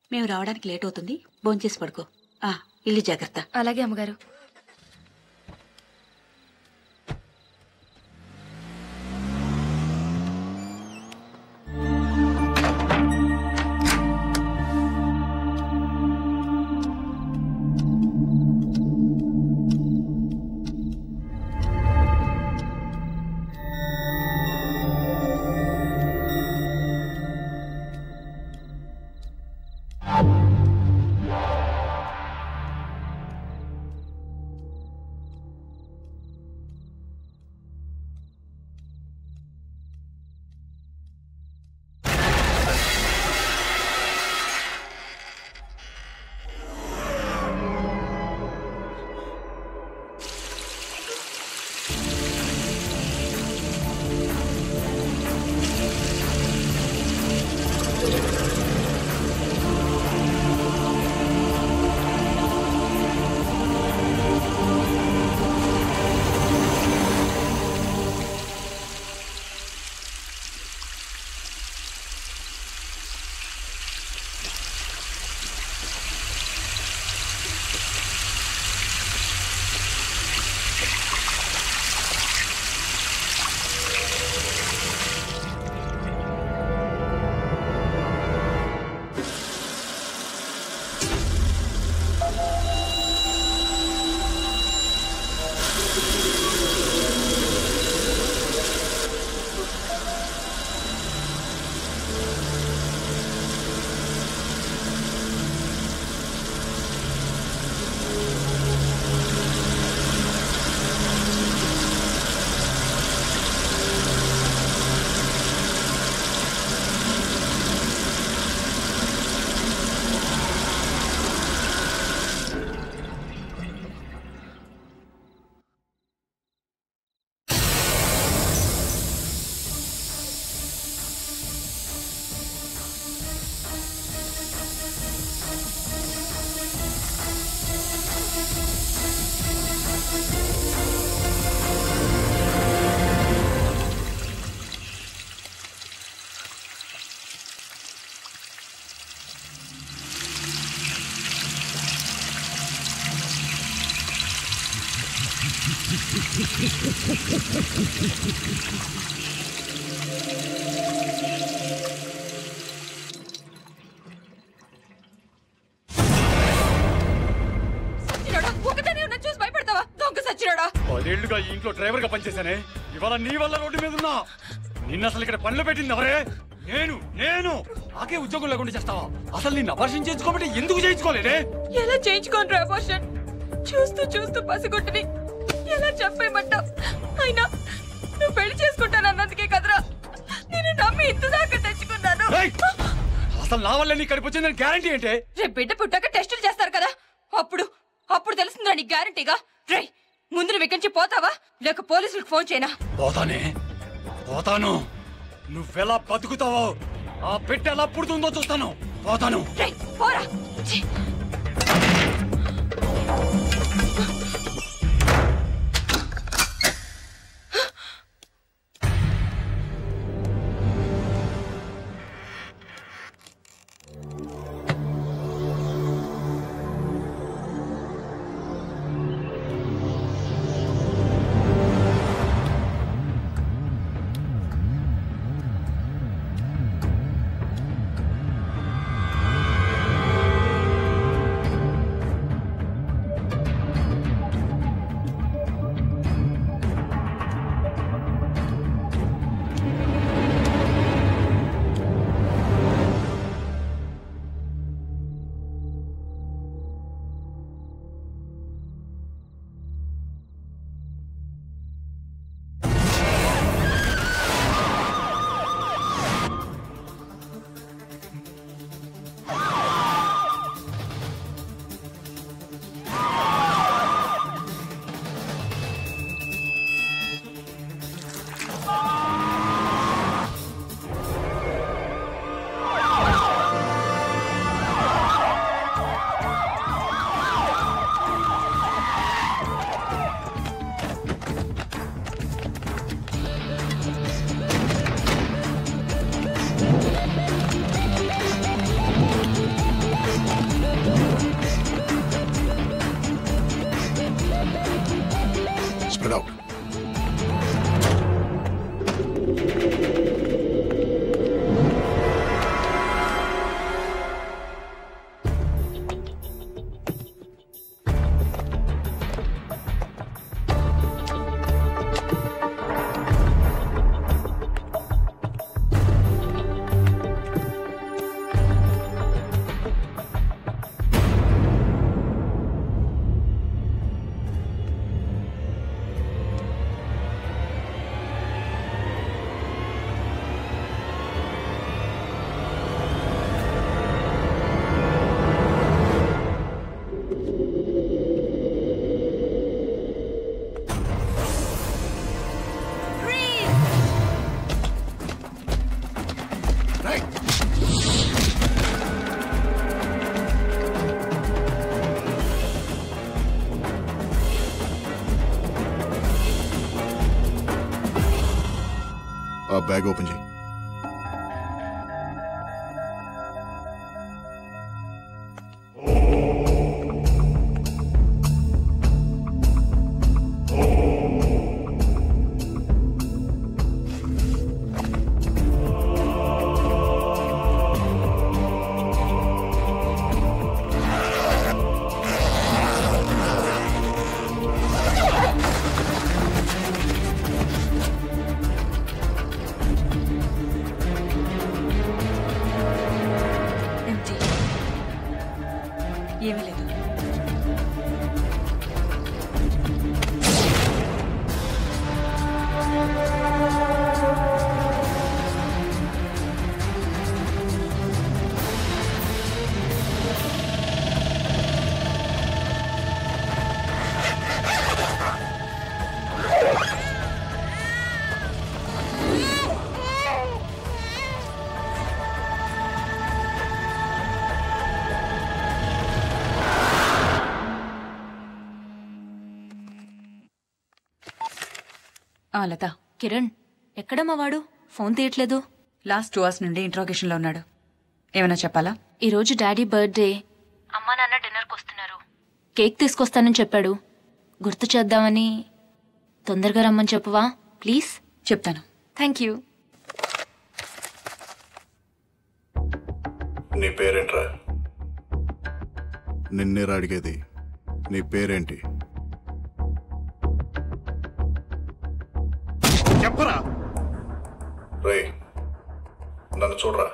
మేము రావడానికి లేట్ అవుతుంది భోంచేసి పడుకో ఆ ఇల్లు జాగ్రత్త అలాగే అమ్మగారు సచ్చినోడా ఒకదానే ఉన్న చూసి భయపడతావా దొంగ సచ్చినోడా పదేళ్లుగా ఈ ఇంట్లో డ్రైవర్ గా పనిచేశానే ఇవాళ నీ వల్ల రోడ్డు మీద ఉన్నా నిన్న అసలు ఇక్కడ పనులు పెట్టింది ఎవరే నేను నేను నాకే ఉద్యోగం లేకుండా చేస్తావా అసలు నిన్ను అపర్షన్ చేసుకోబట్టి ఎందుకు చేయించుకోలేదే ఎలా చేయించుకోండి అబార్షన్ చూస్తూ చూస్తూ పసిగొట్టుని ఎలా చెప్పేయమంటావు అయినా నువ్వు పెళ్లి చేసుకుంటానన్నందుకే కదరా నేను నమ్మి ఇంత దాకా తెచ్చుకున్నాను ఏయ్! అసలు నా వల్ల నీ ఇక్కడికి వచ్చిందని గ్యారంటీ ఏంటే రేపు బిడ్డ పుట్టాక టెస్టులు చేస్తారు కదా అప్పుడు అప్పుడు తెలుస్తుందా నీకు గ్యారంటీగా రే ముందు నువ్వు ఇక్కడి నుంచి పోతావా లేక పోలీసులకు ఫోన్ చేయనా పోతానే పోతాను నువ్వెలా బతుకుతావో ఆ పెట్టె ఎలా పుడుతుందో చూస్తాను పోతాను రే పోరా ఛీ! ఆ ఆ బ్యాగ్ ఓపెన్ చేయి ఎంటీ ఏమీ లేదు ఆ లత కిరణ్ ఎక్కడమ్మా వాడు ఫోన్ తీయట్లేదు లాస్ట్ టూ అవర్స్ నుండి ఇంట్రాగేషన్లో ఉన్నాడు ఏమైనా చెప్పాలా ఈరోజు డాడీ బర్త్డే అమ్మా నాన్న డిన్నర్కి వస్తున్నారు కేక్ తీసుకొస్తానని చెప్పాడు గుర్తు చేద్దామని తొందరగా రమ్మని చెప్పవా ప్లీజ్ చెప్తాను థ్యాంక్ యూ నీ పేరేంట్రా నిన్నేరా అడిగేది నీ పేరేంటి చెప్పరా రే నన్ను చూడరా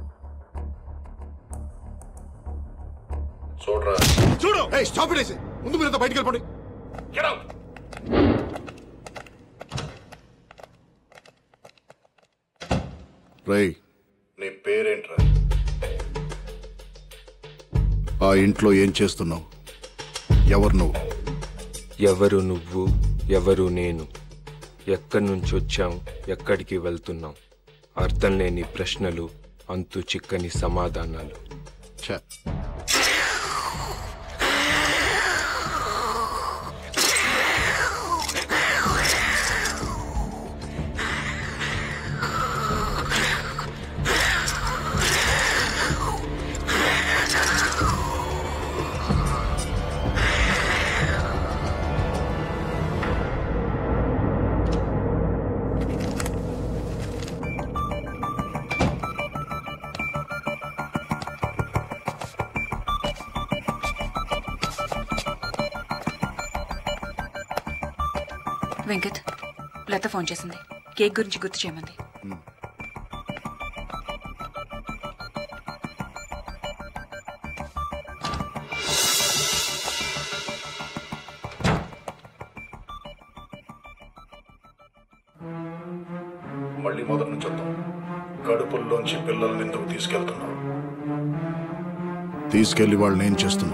చూడరా చూడు ఏ స్టాప్ ఇట్ ముందు మీరు బయటికి వెళ్ళిపోండి Get out! రేయ్ నీ పేరేంట్రా ఆ ఇంట్లో ఏం చేస్తున్నావు ఎవరు నువ్వు ఎవరు నువ్వు ఎవరు నేను ఎక్కడి నుంచి వచ్చాం ఎక్కడికి వెళ్తున్నాం అర్థం లేని ప్రశ్నలు అంతు చిక్కని సమాధానాలు ఛ. వెంకట్ లత ఫోన్ చేసింది కేక్ గురించి గుర్తు చేయమంది మళ్ళీ మొదటి నుంచి వద్దాం కడుపుల్లోంచి పిల్లల్ని ఎందుకు తీసుకెళ్తున్నావు తీసుకెళ్లి వాళ్ళని ఏం చేస్తున్నావు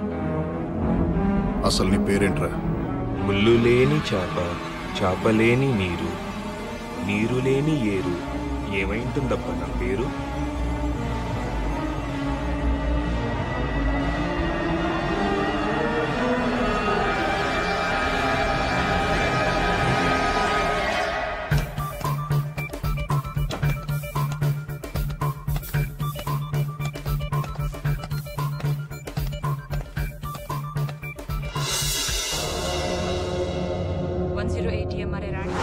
అసలు నీ పేరేంట్రా ముళ్ళు లేని చేప చేప లేని నీరు నీరు లేని ఏరు ఏమైంటుందప్ప నా పేరు one zero eight EMRI Rani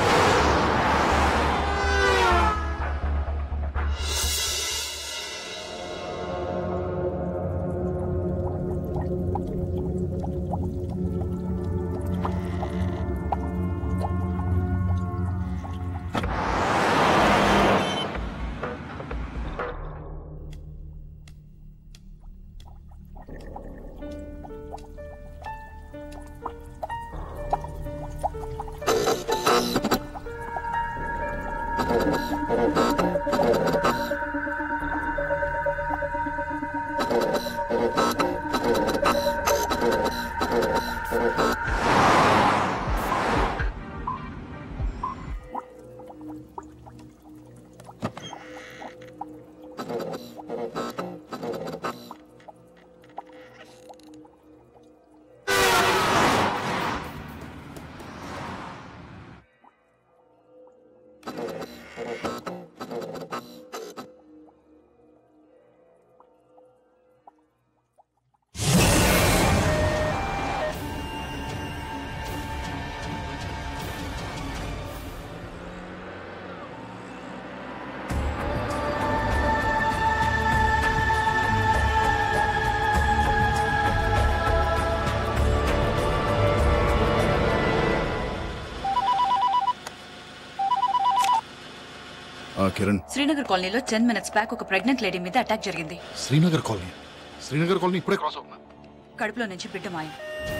ఆ కిరణ్ శ్రీనగర్ కాలనీలో టెన్ మినిట్స్ బ్యాక్ ఒక ప్రెగ్నెంట్ లేడీ మీద అటాక్ జరిగింది శ్రీనగర్ కాలనీ శ్రీనగర్ కాలనీ ఇప్పుడే క్రాస్ అవుతున్నా కడుపులో నుంచి బిడ్డ మాయం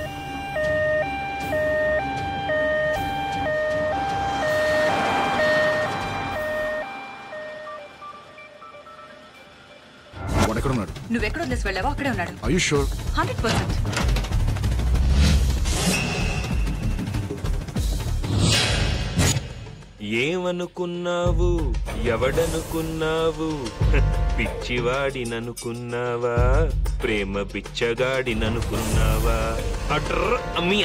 వాడు ఎక్కడ ఉన్నాడు నువ్వెక్కడ వదిలేసి వెళ్ళావో అక్కడే ఉన్నాడు ఐ షూర్ హండ్రెడ్ పర్సెంట్ ఏమనుకున్నావు ఎవడనుకున్నావు హ, పిచ్చివాడిననుకున్నావా ప్రేమ బిచ్చగాడిననుకున్నావా అట్ర అమ్మియ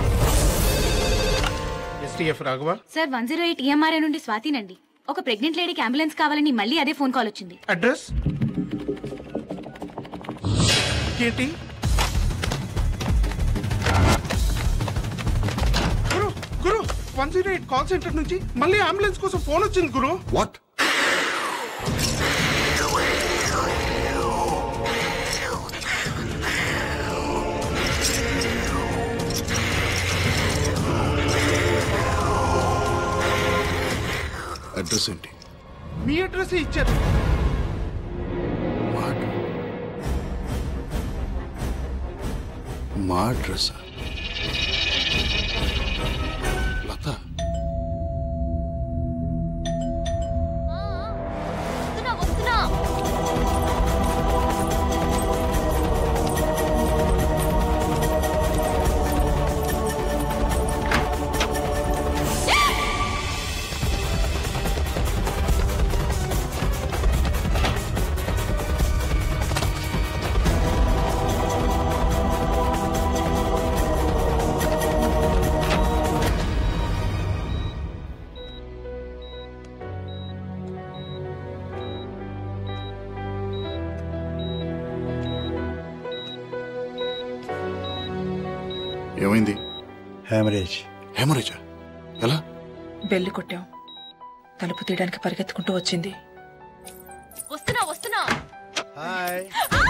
STF Raghava sir one zero eight EMRI నుండి స్వాతినండి ఒక ప్రెగ్నెంట్ లేడీకి అంబులెన్స్ కావాలని మళ్ళీ అదే ఫోన్ కాల్ వచ్చింది అడ్రస్ ఏంటి గురు గురు one zero eight call centre నుంచి మళ్ళీ అంబులెన్స్ కోసం ఫోన్ వచ్చింది గురు వాట్ అడ్రస్ ఏంటి మీ అడ్రస్ ఇచ్చారు మా అడ్ర- మా అడ్రస్ లత ఏమైంది హ్యామరేజ్ హేమరేజా ఎలా బెల్లి కొట్టాం తలుపు తీయడానికి పరిగెత్తుకుంటూ వచ్చింది వస్తున్నా వస్తున్నా హాయ్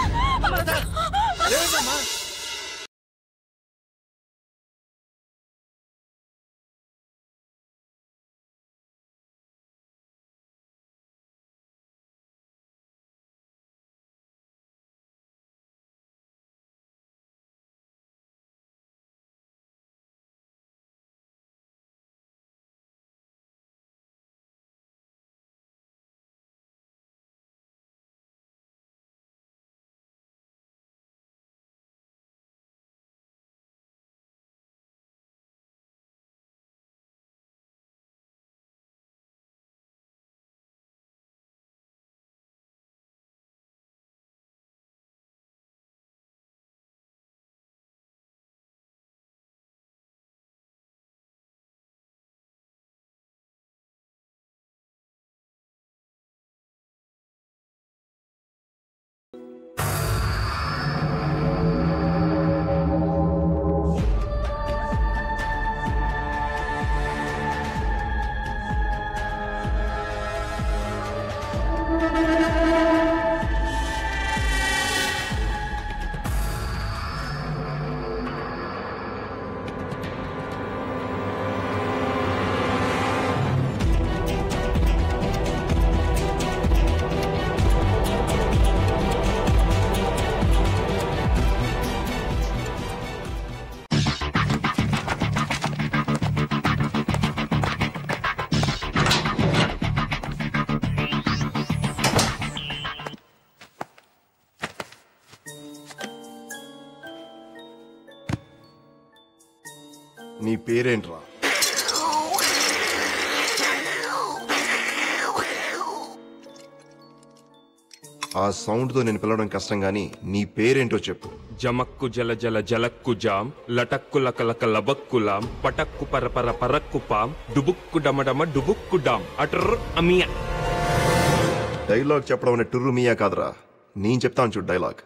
నీ పేరేంట్రా ఆ సౌండ్తో నేను పిలవడం కష్టం కానీ నీ పేరేంటో చెప్పు జమక్కు జల జల జలక్కు జాం లటక్కు లకలక లబక్కులాం పటక్కు పరపర పరక్కు పాం డుబుక్కు డమడమ డుబుక్కు డాం అట్ర అమియ డైలాగ్ చెప్పడం అనే టుర్రు మీయా కాదురా నేను చెప్తాను చూడు డైలాగ్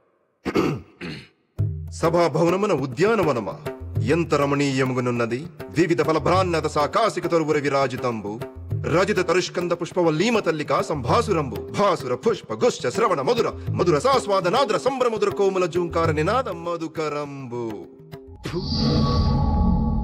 సభా భవనమున ఉద్యానవనమా ఎంత రమణీయముగునున్నది వివిధ ఫలభ్రాన్నత సాకాశిక తరువుర విరాజితంబు రజిత తరుష్కంద పుష్పవల్లీమ తల్లిక సంభాసురంబు భాసుర పుష్ప గుశ్చ శ్రవణ మధుర మధుర సాస్వాద నాద్ర సంభ్రమధుర కోమల జూంకార నినాద మధుకరంబు